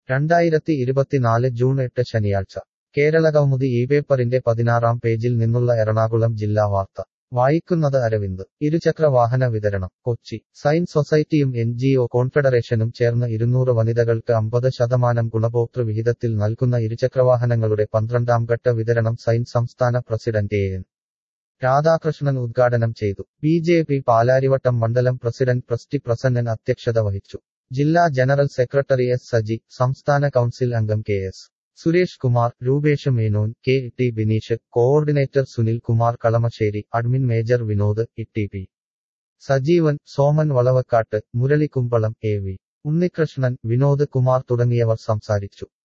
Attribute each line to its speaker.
Speaker 1: രണ്ടായിരത്തി ഇരുപത്തിനാല് ജൂൺ എട്ട് ശനിയാഴ്ച കേരളകൗമുദി ഈ പേപ്പറിന്റെ പതിനാറാം പേജിൽ നിന്നുള്ള എറണാകുളം ജില്ലാ വാർത്ത വായിക്കുന്നത് അരവിന്ദ് ഇരുചക്രവാഹന വിതരണം കൊച്ചി സയൻസ് സൊസൈറ്റിയും എൻ ജി ഒ കോൺഫെഡറേഷനും ചേർന്ന് ഇരുന്നൂറ് വനിതകൾക്ക് അമ്പത് ശതമാനം ഗുണഭോക്തൃ വിഹിതത്തിൽ നൽകുന്ന ഇരുചക്രവാഹനങ്ങളുടെ പന്ത്രണ്ടാം ഘട്ട വിതരണം സയൻസ് സംസ്ഥാന പ്രസിഡന്റ് എ എൻ രാധാകൃഷ്ണൻ ഉദ്ഘാടനം ചെയ്തു ബി ജെ പി പാലാരിവട്ടം മണ്ഡലം പ്രസിഡന്റ് പ്രസ്റ്റി പ്രസന്നൻ അധ്യക്ഷത വഹിച്ചു ജില്ലാ ജനറൽ സെക്രട്ടറി എസ് സജി സംസ്ഥാന കൗൺസിൽ അംഗം K S Suresh Kumar Rupesh Menon K T Bineesh coordinator Sunil Kumar Kalamassery admin major Vinod E P Sajeevan Soman Valavakkat Murali Kumbalam A V Unnikrishnan Vinod Kumar തുടങ്ങിയവർ സംസാരിച്ചു